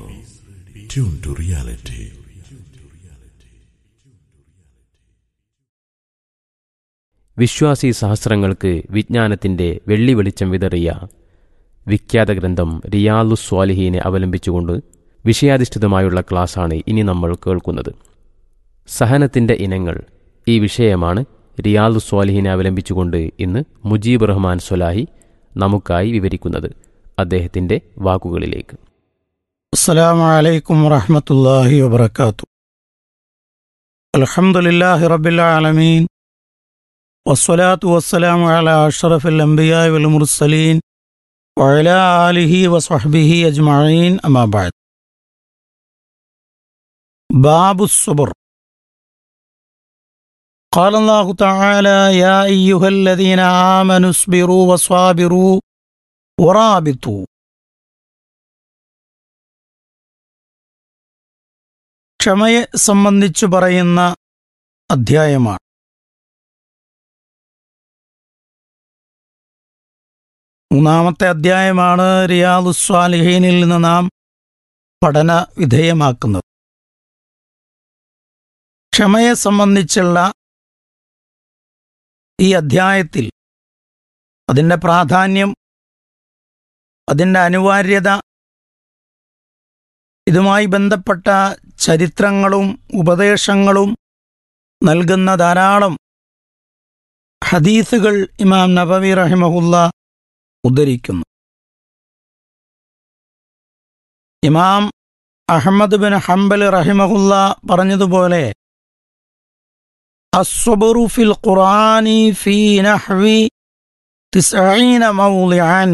Tune to reality. വിശ്വാസി സഹസ്രങ്ങൾക്ക് വിജ്ഞാനത്തിന്റെ വെള്ളി വെളിച്ചം വിതറിയ വിഖ്യാത ഗ്രന്ഥം റിയാലു സ്വാലിഹീനെ അവലംബിച്ചുകൊണ്ട് വിഷയാധിഷ്ഠിതമായുള്ള ക്ലാസ്സാണ് ഇനി നമ്മൾ കേൾക്കുന്നത് സഹനത്തിൻ്റെ ഇനങ്ങൾ ഈ വിഷയമാണ് റിയാദു സ്വാലിഹിനെ അവലംബിച്ചുകൊണ്ട് ഇന്ന് മുജീബ് റഹ്മാൻ സൊലാഹി നമുക്കായി വിവരിക്കുന്നത് അദ്ദേഹത്തിൻ്റെ വാക്കുകളിലേക്ക് السلام عليكم ورحمة الله وبركاته الحمد لله رب العالمين والصلاة والسلام على أشرف الأنبياء والمرسلين وعلى آله وصحبه أجمعين أما بعد باب الصبر قال الله تعالى يا أيها الذين آمنوا اصبروا وصابروا ورابطوا ക്ഷമയെ സംബന്ധിച്ചു പറയുന്ന അധ്യായമാണ് മൂന്നാമത്തെ അധ്യായമാണ് റിയാദു സ്വാലിഹീനിൽ നിന്ന് നാം പഠന വിധേയമാക്കുന്നത് ക്ഷമയെ സംബന്ധിച്ചുള്ള ഈ അധ്യായത്തിൽ അതിൻ്റെ പ്രാധാന്യം അതിൻ്റെ അനിവാര്യത ഇതുമായി ബന്ധപ്പെട്ട ചരിത്രങ്ങളും ഉപദേശങ്ങളും നൽകുന്ന ധാരാളം ഹദീസുകൾ ഇമാം നബവി റഹിമഹുല്ല ഉദ്ധരിക്കുന്നു ഇമാം അഹമ്മദ് ബിൻ ഹംബൽ റഹിമഹുല്ല പറഞ്ഞതുപോലെ അസ്വബറു ഫിൽ ഖുറാനി ഫീ നഹ്വി തിസ്ഈന മൗളിഅൻ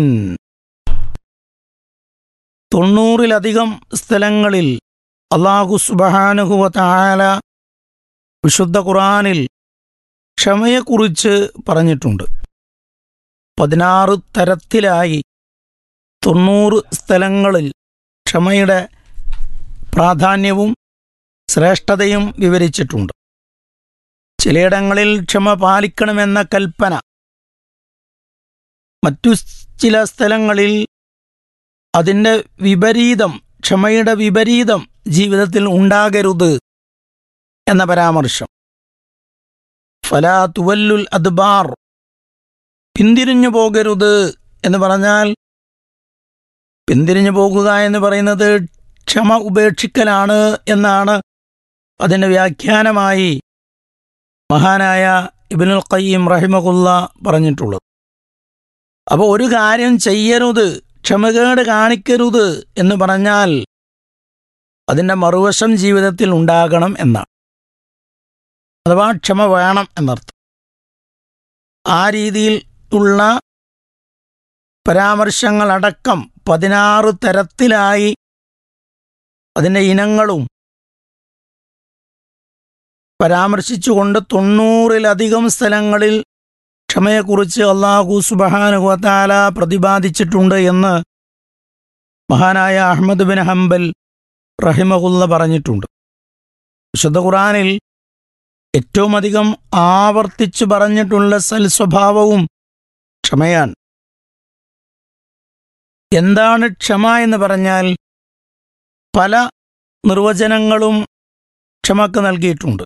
തൊണ്ണൂറിലധികം സ്ഥലങ്ങളിൽ അള്ളാഹു സുബഹാനുഹുവ താല വിശുദ്ധ ഖുറാനിൽ ക്ഷമയെക്കുറിച്ച് പറഞ്ഞിട്ടുണ്ട് പതിനാറ് തരത്തിലായി തൊണ്ണൂറ് സ്ഥലങ്ങളിൽ ക്ഷമയുടെ പ്രാധാന്യവും ശ്രേഷ്ഠതയും വിവരിച്ചിട്ടുണ്ട് ചിലയിടങ്ങളിൽ ക്ഷമ പാലിക്കണമെന്ന കൽപ്പന മറ്റു ചില സ്ഥലങ്ങളിൽ അതിൻ്റെ വിപരീതം ക്ഷമയുടെ വിപരീതം ജീവിതത്തിൽ ഉണ്ടാകരുത് എന്ന പരാമർശം ഫലാ തുവല്ലുൽ അദ്ബാർ പിന്തിരിഞ്ഞു പോകരുത് എന്ന് പറഞ്ഞാൽ പിന്തിരിഞ്ഞു പോകുക എന്ന് പറയുന്നത് ക്ഷമ ഉപേക്ഷിക്കലാണ് എന്നാണ് അതിൻ്റെ വ്യാഖ്യാനമായി മഹാനായ ഇബിനുൽ ഖയ്യം റഹിമകുല്ല പറഞ്ഞിട്ടുള്ളത് അപ്പോൾ ഒരു കാര്യം ചെയ്യരുത് ക്ഷമകേട് കാണിക്കരുത് എന്ന് പറഞ്ഞാൽ അതിൻ്റെ മറുവശം ജീവിതത്തിൽ ഉണ്ടാകണം എന്നാണ് അഥവാ ക്ഷമ വേണം എന്നർത്ഥം ആ രീതിയിൽ ഉള്ള പരാമർശങ്ങളടക്കം പതിനാറ് തരത്തിലായി അതിൻ്റെ ഇനങ്ങളും പരാമർശിച്ചുകൊണ്ട് തൊണ്ണൂറിലധികം സ്ഥലങ്ങളിൽ ക്ഷമയെക്കുറിച്ച് അള്ളാഹു സുബഹാനുഹത്താല പ്രതിപാദിച്ചിട്ടുണ്ട് എന്ന് മഹാനായ അഹമ്മദ് ബിൻ ഹംബൽ റഹിമഹുല്ല പറഞ്ഞിട്ടുണ്ട് വിശുദ്ധ ഖുറാനിൽ ഏറ്റവും അധികം ആവർത്തിച്ചു പറഞ്ഞിട്ടുള്ള സൽസ്വഭാവവും ക്ഷമയാണ് എന്താണ് ക്ഷമ എന്ന് പറഞ്ഞാൽ പല നിർവചനങ്ങളും ക്ഷമക്ക് നൽകിയിട്ടുണ്ട്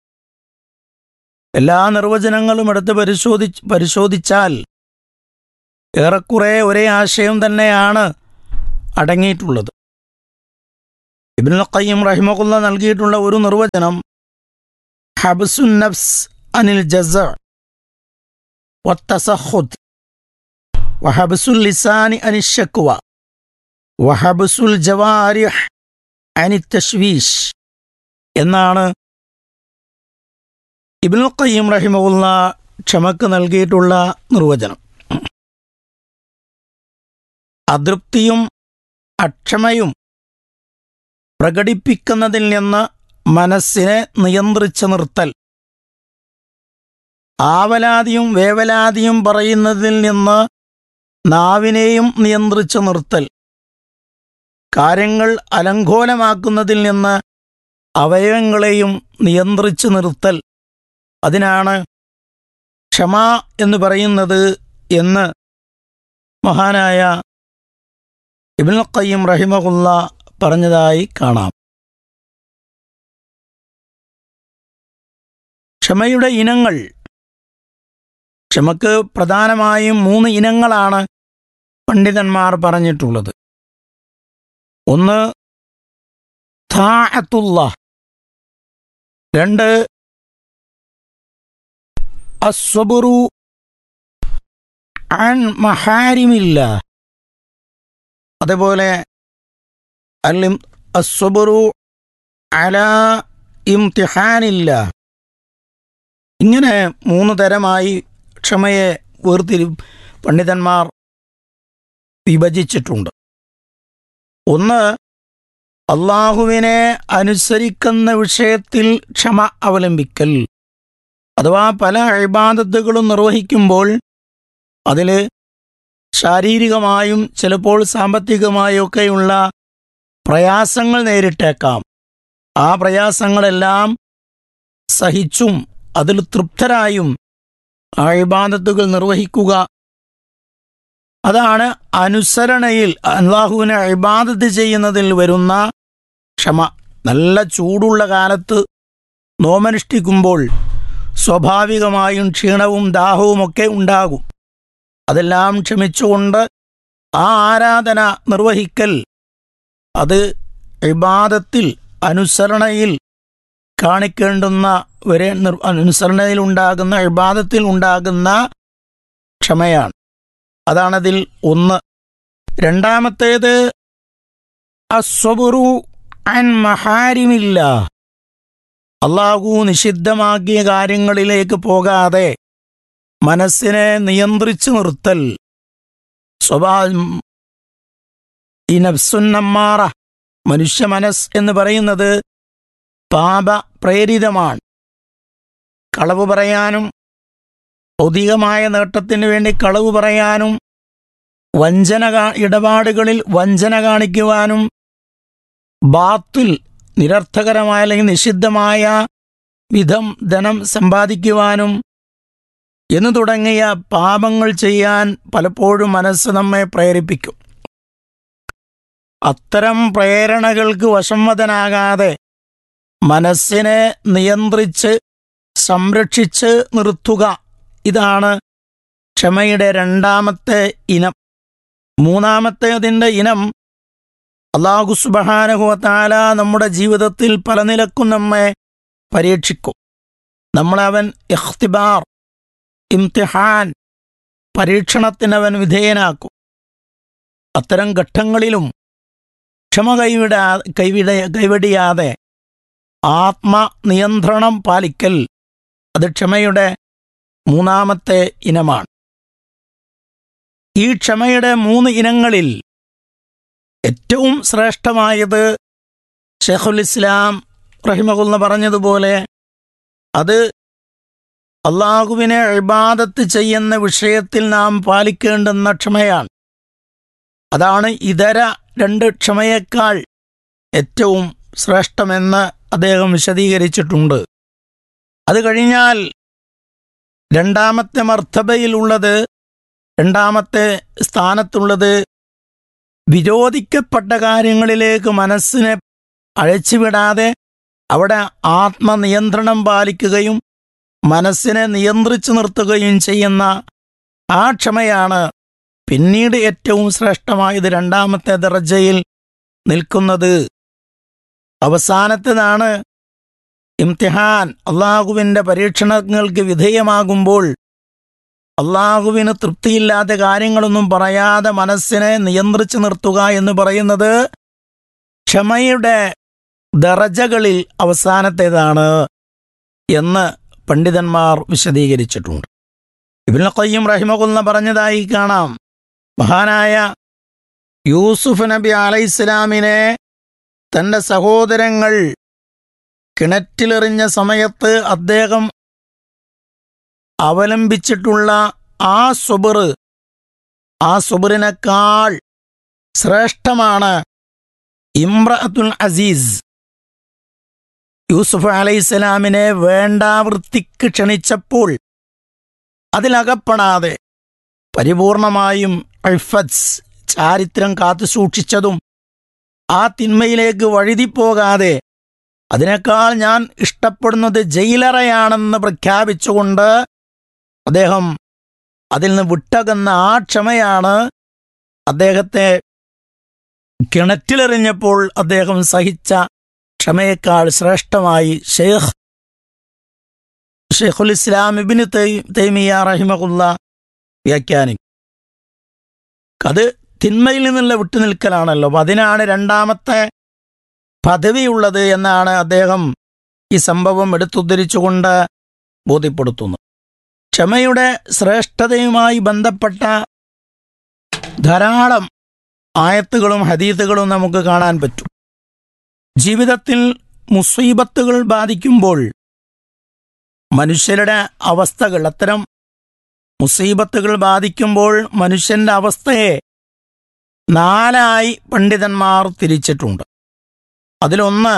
എല്ലാ നിർവചനങ്ങളും എടുത്ത് പരിശോധി പരിശോധിച്ചാൽ ഏറെക്കുറെ ഒരേ ആശയം തന്നെയാണ് അടങ്ങിയിട്ടുള്ളത് ഇബ്നുൽ ഖയ്യിം റഹിമഖുല്ല നൽകിയിട്ടുള്ള ഒരു നിർവചനം ഹബ്സുൻ നഫ്സ് അനിൽ ജസ വത്തസഖുദ് വഹബ്സുൽ ലിസാനി അനി ഷക്വ വഹബ്സുൽ ജവാരിഹ് അനി തശ്വീഷ് എന്നാണ് ഇബ്നുൽ ഖയ്യിം റഹിമഹുല്ല ക്ഷമക്ക് നൽകിയിട്ടുള്ള നിർവചനം അതൃപ്തിയും അക്ഷമയും പ്രകടിപ്പിക്കുന്നതിൽ നിന്ന് മനസ്സിനെ നിയന്ത്രിച്ചു നിർത്തൽ ആവലാതിയും വേവലാതിയും പറയുന്നതിൽ നിന്ന് നാവിനെയും നിയന്ത്രിച്ചു നിർത്തൽ കാര്യങ്ങൾ അലങ്കോലമാക്കുന്നതിൽ നിന്ന് അവയവങ്ങളെയും നിയന്ത്രിച്ചു നിർത്തൽ അതിനാണ് ക്ഷമ എന്ന് പറയുന്നത് എന്ന് മഹാനായ ഇബ്നുൽ ഖയ്യിം റഹിമഹുല്ല പറഞ്ഞതായി കാണാം ക്ഷമയുടെ ഇനങ്ങൾ ക്ഷമക്ക് പ്രധാനമായും മൂന്ന് ഇനങ്ങളാണ് പണ്ഡിതന്മാർ പറഞ്ഞിട്ടുള്ളത് ഒന്ന് താഅത്തുള്ള രണ്ട് അസ്വബുറു അൻ മഹാരിമില്ല അതേപോലെ അല്ലിം അസ്വബുറു അല ഇംതിഹാനില്ല ഇങ്ങനെ മൂന്ന് തരമായി ക്ഷമയെ വേർതിരി പണ്ഡിതന്മാർ വിഭജിച്ചിട്ടുണ്ട് ഒന്ന് അള്ളാഹുവിനെ അനുസരിക്കുന്ന വിഷയത്തിൽ ക്ഷമ അവലംബിക്കൽ അഥവാ പല അഴിബാദത്തുകളും നിർവഹിക്കുമ്പോൾ അതിൽ ശാരീരികമായും ചിലപ്പോൾ സാമ്പത്തികമായും ഒക്കെയുള്ള പ്രയാസങ്ങൾ നേരിട്ടേക്കാം ആ പ്രയാസങ്ങളെല്ലാം സഹിച്ചും അതിൽ തൃപ്തരായും ആ ഇബാദത്തുകൾ നിർവഹിക്കുക അതാണ് അനുസരണയിൽ അള്ളാഹുവിനെ ഇബാദത്ത് ചെയ്യുന്നതിൽ വരുന്ന ക്ഷമ നല്ല ചൂടുള്ള കാലത്ത് നോമനുഷ്ഠിക്കുമ്പോൾ സ്വാഭാവികമായും ക്ഷീണവും ദാഹവും ഒക്കെ ഉണ്ടാകും അതെല്ലാം ക്ഷമിച്ചുകൊണ്ട് ആ ആരാധന നിർവഹിക്കൽ അത് ഇബാദത്തിൽ അനുസരണയിൽ കാണിക്കേണ്ടുന്ന വരെ നിർ- അനുസരണയിൽ ഉണ്ടാകുന്ന ഇബാദത്തിൽ ഉണ്ടാകുന്ന ക്ഷമയാണ് അതാണതിൽ ഒന്ന് രണ്ടാമത്തേത് അസ്വബുറു അൻ മഹാരിമില്ല അള്ളാഹു നിഷിദ്ധമാക്കിയ കാര്യങ്ങളിലേക്ക് പോകാതെ മനസ്സിനെ നിയന്ത്രിച്ചു നിർത്തൽ സ്വഭാ ഈ നഫ്സുന്നമ്മാറ മനുഷ്യ മനസ് എന്ന് പറയുന്നത് പാപ പ്രേരിതമാണ് കളവ് പറയാനും ഭൗതികമായ നേട്ടത്തിന് വേണ്ടി കളവ് പറയാനും വഞ്ചന കാ- ഇടപാടുകളിൽ വഞ്ചന കാണിക്കുവാനും ബാത്തിൽ നിരർത്ഥകരമായ അല്ലെങ്കിൽ നിഷിദ്ധമായ വിധം ധനം സമ്പാദിക്കുവാനും എന്നു തുടങ്ങിയ പാപങ്ങൾ ചെയ്യാൻ പലപ്പോഴും മനസ്സ് നമ്മെ പ്രേരിപ്പിക്കും അത്തരം പ്രേരണകൾക്ക് വശംവദനാകാതെ മനസ്സിനെ നിയന്ത്രിച്ച് സംരക്ഷിച്ച് നിർത്തുക ഇതാണ് ക്ഷമയുടെ രണ്ടാമത്തെ ഇനം മൂന്നാമത്തേതിൻ്റെ ഇനം അള്ളാഹു സുബഹാനുഹുവത്താല നമ്മുടെ ജീവിതത്തിൽ പല നിലക്കും നമ്മെ പരീക്ഷിക്കും നമ്മളവൻ ഇഖ്തിബാർ ഇംതിഹാൻ പരീക്ഷണത്തിനവൻ വിധേയനാക്കും അത്തരം ഘട്ടങ്ങളിലും ക്ഷമ കൈവിടാ കൈവിട കൈവെടിയാതെ ആത്മനിയന്ത്രണം പാലിക്കൽ അത് ക്ഷമയുടെ മൂന്നാമത്തെ ഇനമാണ് ഈ ക്ഷമയുടെ മൂന്ന് ഇനങ്ങളിൽ ഏറ്റവും ശ്രേഷ്ഠമായത് ഷെഖുൽ ഇസ്ലാം റഹിമകുന്ന് പറഞ്ഞതുപോലെ അത് അള്ളാഹുവിനെ ഇബാദത്ത് ചെയ്യുന്ന വിഷയത്തിൽ നാം പാലിക്കേണ്ടുന്ന ക്ഷമയാണ് അതാണ് ഇതര രണ്ട് ക്ഷമയേക്കാൾ ഏറ്റവും ശ്രേഷ്ഠമെന്ന് അദ്ദേഹം വിശദീകരിച്ചിട്ടുണ്ട് അത് കഴിഞ്ഞാൽ രണ്ടാമത്തെ മർത്തബയിലുള്ളത് രണ്ടാമത്തെ സ്ഥാനത്തുള്ളത് വിരോധിക്കപ്പെട്ട കാര്യങ്ങളിലേക്ക് മനസ്സിനെ അഴച്ചുവിടാതെ അവിടെ ആത്മനിയന്ത്രണം പാലിക്കുകയും മനസ്സിനെ നിയന്ത്രിച്ചു നിർത്തുകയും ചെയ്യുന്ന ആ ക്ഷമയാണ് പിന്നീട് ഏറ്റവും ശ്രേഷ്ഠമായത് രണ്ടാമത്തെ ദർജയിൽ നിൽക്കുന്നത് അവസാനത്തേതാണ് ഇംതിഹാൻ അള്ളാഹുവിൻ്റെ പരീക്ഷണങ്ങൾക്ക് വിധേയമാകുമ്പോൾ അള്ളാഹുവിന് തൃപ്തിയില്ലാത്ത കാര്യങ്ങളൊന്നും പറയാതെ മനസ്സിനെ നിയന്ത്രിച്ചു നിർത്തുക എന്ന് പറയുന്നത് ക്ഷമയുടെ ദറജകളിൽ അവസാനത്തേതാണ് എന്ന് പണ്ഡിതന്മാർ വിശദീകരിച്ചിട്ടുണ്ട് ഇബ്നുൽ ഖയ്യിം റഹിമകുല്ല പറഞ്ഞതായി കാണാം മഹാനായ യൂസുഫ് നബി അലൈഹിസ്സലാമിനെ തന്റെ സഹോദരങ്ങൾ കിണറ്റിലെറിഞ്ഞ സമയത്ത് അദ്ദേഹം അവലംബിച്ചിട്ടുള്ള ആ സുബർ ആ സുബറിനേക്കാൾ ശ്രേഷ്ഠമാണ് ഇമ്രഅത്തുൽ അസീസ് യൂസുഫ് അലൈഹിസ്സലാമിനെ വേണ്ടാവൃത്തിക്ക് ക്ഷണിച്ചപ്പോൾ അതിലകപ്പെടാതെ പരിപൂർണമായും ഇഫത്സ് ചാരിത്രം കാത്തു സൂക്ഷിച്ചതും ആ തിന്മയിലേക്ക് വഴുതിപ്പോകാതെ അതിനേക്കാൾ ഞാൻ ഇഷ്ടപ്പെടുന്നത് ജയിലറയാണെന്ന് പ്രഖ്യാപിച്ചുകൊണ്ട് അദ്ദേഹം അതിൽ നിന്ന് വിട്ടകുന്ന ആ ക്ഷമയാണ് അദ്ദേഹത്തെ കിണറ്റിലെറിഞ്ഞപ്പോൾ അദ്ദേഹം സഹിച്ച ക്ഷമയേക്കാൾ ശ്രേഷ്ഠമായി ഷെയ്ഖ് ഷെയ്ഖുൽ ഇസ്ലാം ഇബിന് തൈമിയ റഹിമകുല്ല വ്യാഖ്യാനിക്കും അത് തിന്മയിൽ നിന്നുള്ള വിട്ടുനിൽക്കലാണല്ലോ അപ്പൊ അതിനാണ് രണ്ടാമത്തെ പദവിയുള്ളത് എന്നാണ് അദ്ദേഹം ഈ സംഭവം എടുത്തുദ്ധരിച്ചുകൊണ്ട് ബോധ്യപ്പെടുത്തുന്നത് ക്ഷമയുടെ ശ്രേഷ്ഠതയുമായി ബന്ധപ്പെട്ട ധാരാളം ആയത്തുകളും ഹദീത്തുകളും നമുക്ക് കാണാൻ പറ്റും ജീവിതത്തിൽ മുസീബത്തുകൾ ബാധിക്കുമ്പോൾ മനുഷ്യരുടെ അവസ്ഥകൾ അത്തരം മുസീബത്തുകൾ ബാധിക്കുമ്പോൾ മനുഷ്യന്റെ അവസ്ഥയെ നാലായി പണ്ഡിതന്മാർ തിരിച്ചിട്ടുണ്ട് അതിലൊന്ന്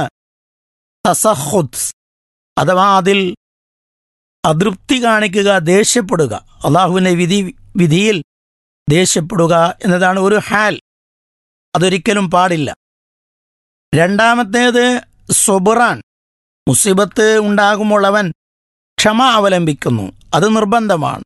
തസഹുദ് അഥവാ അതിൽ അതൃപ്തി കാണിക്കുക ദേഷ്യപ്പെടുക അള്ളാഹുവിൻ്റെ വിധി വിധിയിൽ ദേഷ്യപ്പെടുക എന്നതാണ് ഒരു ഹാൽ അതൊരിക്കലും പാടില്ല രണ്ടാമത്തേത് സൊബറാൻ മുസീബത്ത് ഉണ്ടാകുമ്പോൾ അവൻ ക്ഷമ അവലംബിക്കുന്നു അത് നിർബന്ധമാണ്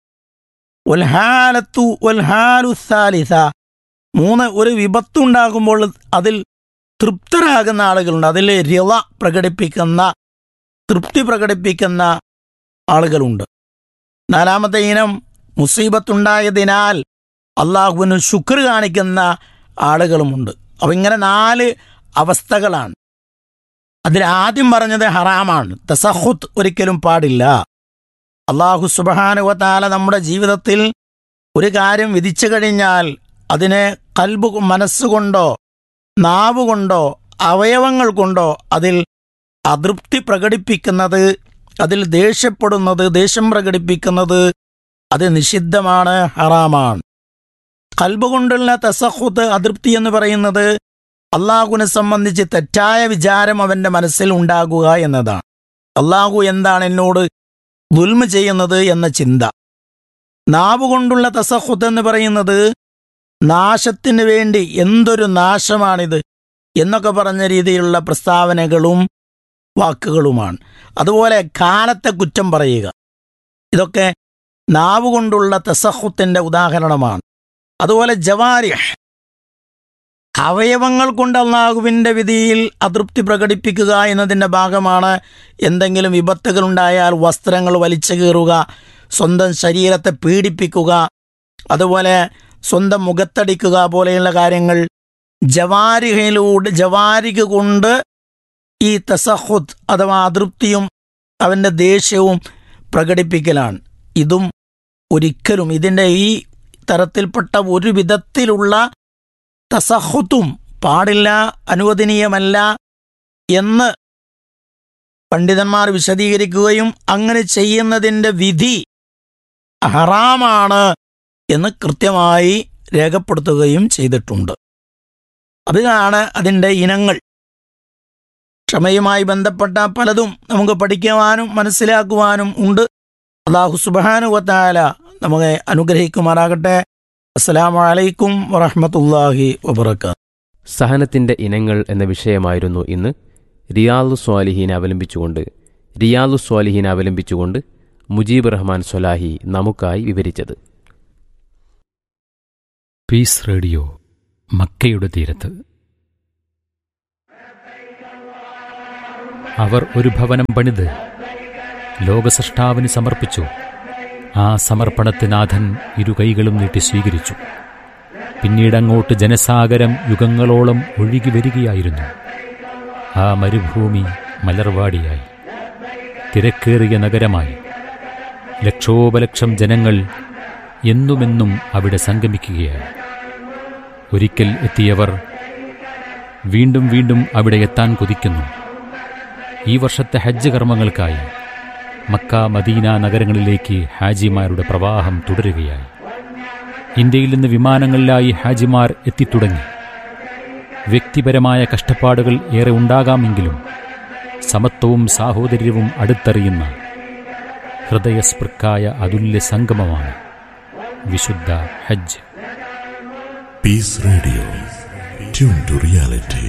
ഉൽഹാലത്തു ഉൽഹാലു സാലിസ മൂന്ന് ഒരു വിപത്തുണ്ടാകുമ്പോൾ അതിൽ തൃപ്തരാകുന്ന ആളുകളുണ്ട് അതിൽ രള പ്രകടിപ്പിക്കുന്ന തൃപ്തി പ്രകടിപ്പിക്കുന്ന ആളുകളുണ്ട് നാലാമത്തെ ഇനം മുസീബത്തുണ്ടായതിനാൽ അള്ളാഹുവിന് ശുക്ർ കാണിക്കുന്ന ആളുകളുമുണ്ട് അപ്പം ഇങ്ങനെ നാല് അവസ്ഥകളാണ് അതിൽ ആദ്യം പറഞ്ഞത് ഹറാമാണ് തസഹുത്ത് ഒരിക്കലും പാടില്ല അള്ളാഹു സുബഹാനുവത്താല നമ്മുടെ ജീവിതത്തിൽ ഒരു കാര്യം വിധിച്ചു കഴിഞ്ഞാൽ അതിനെ കൽബ് മനസ്സുകൊണ്ടോ നാവ് കൊണ്ടോ അവയവങ്ങൾ കൊണ്ടോ അതിൽ അതൃപ്തി പ്രകടിപ്പിക്കുന്നത് അതിൽ ദേഷ്യപ്പെടുന്നത് ദേഷ്യം പ്രകടിപ്പിക്കുന്നത് അത് നിഷിദ്ധമാണ് ഹറാമാണ് കൽബ് കൊണ്ടുള്ള തസഹുത്ത് അതൃപ്തി എന്ന് പറയുന്നത് അള്ളാഹുവിനെ സംബന്ധിച്ച് തെറ്റായ വിചാരം അവന്റെ മനസ്സിൽ ഉണ്ടാകുക എന്നതാണ് അള്ളാഹു എന്താണ് എന്നോട് ദുൽമ ചെയ്യുന്നത് എന്ന ചിന്ത നാവ് കൊണ്ടുള്ള തസഹുത്ത് എന്ന് പറയുന്നത് നാശത്തിന് വേണ്ടി എന്തൊരു നാശമാണിത് എന്നൊക്കെ പറഞ്ഞ രീതിയിലുള്ള പ്രസ്താവനകളും വാക്കുകളുമാണ് അതുപോലെ കാലത്തെ കുറ്റം പറയുക ഇതൊക്കെ നാവ് കൊണ്ടുള്ള തസഹുത്തിന്റെ ഉദാഹരണമാണ് അതുപോലെ ജവാരിഹ് അവയവങ്ങൾ കൊണ്ട് അള്ളാഹുവിൻ്റെ വിധിയിൽ അതൃപ്തി പ്രകടിപ്പിക്കുക എന്നതിൻ്റെ ഭാഗമാണ് എന്തെങ്കിലും വിപത്തുകൾ ഉണ്ടായാൽ വസ്ത്രങ്ങൾ വലിച്ചു കീറുക സ്വന്തം ശരീരത്തെ പീഡിപ്പിക്കുക അതുപോലെ സ്വന്തം മുഖത്തടിക്കുക പോലെയുള്ള കാര്യങ്ങൾ ജവാരികയിലൂടെ ജവാരിക കൊണ്ട് ഈ തസഹുദ് അഥവാ അതൃപ്തിയും അവൻ്റെ ദേഷ്യവും പ്രകടിപ്പിക്കലാണ് ഇതും ഒരിക്കലും ഇതിൻ്റെ ഈ തരത്തിൽപ്പെട്ട ഒരു വിധത്തിലുള്ള തസഹുത്തും പാടില്ല അനുവദനീയമല്ല എന്ന് പണ്ഡിതന്മാർ വിശദീകരിക്കുകയും അങ്ങനെ ചെയ്യുന്നതിൻ്റെ വിധി ഹറാമാണ് എന്ന് കൃത്യമായി രേഖപ്പെടുത്തുകയും ചെയ്തിട്ടുണ്ട് അതിനാണ് അതിൻ്റെ ഇനങ്ങൾ ക്ഷമയുമായി ബന്ധപ്പെട്ട പലതും നമുക്ക് പഠിക്കുവാനും മനസ്സിലാക്കുവാനും ഉണ്ട് അള്ളാഹു സുബാനുവത്തായ നമ്മളെ അനുഗ്രഹിക്കുമാറാകട്ടെ അസ്സലാമലൈക്കും വറഹമത്തല്ലാഹി വബർക്കാത്ത് സഹനത്തിന്റെ ഇനങ്ങൾ എന്ന വിഷയമായിരുന്നു ഇന്ന് റിയാലു സ്വാലിഹീൻ അവലംബിച്ചുകൊണ്ട് റിയാലു സ്വാലിഹീൻ അവലംബിച്ചുകൊണ്ട് മുജീബ് റഹ്മാൻ സ്വലാഹി നമുക്കായി വിവരിച്ചത് പീസ് റേഡിയോ മക്കയുടെ തീരത്ത് അവർ ഒരു ഭവനം പണിത് ലോകസൃഷ്ടാവിന് സമർപ്പിച്ചു ആ സമർപ്പണത്തിനാഥൻ ഇരു കൈകളും നീട്ടി സ്വീകരിച്ചു പിന്നീടങ്ങോട്ട് ജനസാഗരം യുഗങ്ങളോളം ഒഴുകി വരികയായിരുന്നു ആ മരുഭൂമി മലർവാടിയായി തിരക്കേറിയ നഗരമായി ലക്ഷോപലക്ഷം ജനങ്ങൾ എന്നുമെന്നും അവിടെ സംഗമിക്കുകയായി ഒരിക്കൽ എത്തിയവർ വീണ്ടും വീണ്ടും അവിടെ എത്താൻ കൊതിക്കുന്നു ഈ വർഷത്തെ ഹജ്ജ് കർമ്മങ്ങൾക്കായി മക്ക മദീന നഗരങ്ങളിലേക്ക് ഹാജിമാരുടെ പ്രവാഹം തുടരുകയായി ഇന്ത്യയിൽ നിന്ന് വിമാനങ്ങളിലായി ഹാജിമാർ എത്തിത്തുടങ്ങി വ്യക്തിപരമായ കഷ്ടപ്പാടുകൾ ഏറെ ഉണ്ടാകാമെങ്കിലും സമത്വവും സാഹോദര്യവും അടുത്തറിയുന്ന ഹൃദയസ്പൃക്കായ അതുല്യ സംഗമമാണ് വിശുദ്ധ ഹജ്ജ് Peace Radio. Tune to reality.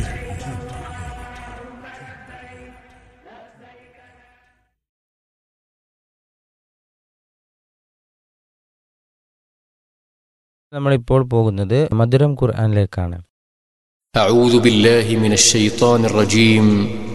നമ്മളിപ്പോൾ പോകുന്നത് മധുരം ഖുർആനിലേക്കാണ് أعوذ بالله من الشيطان الرجيم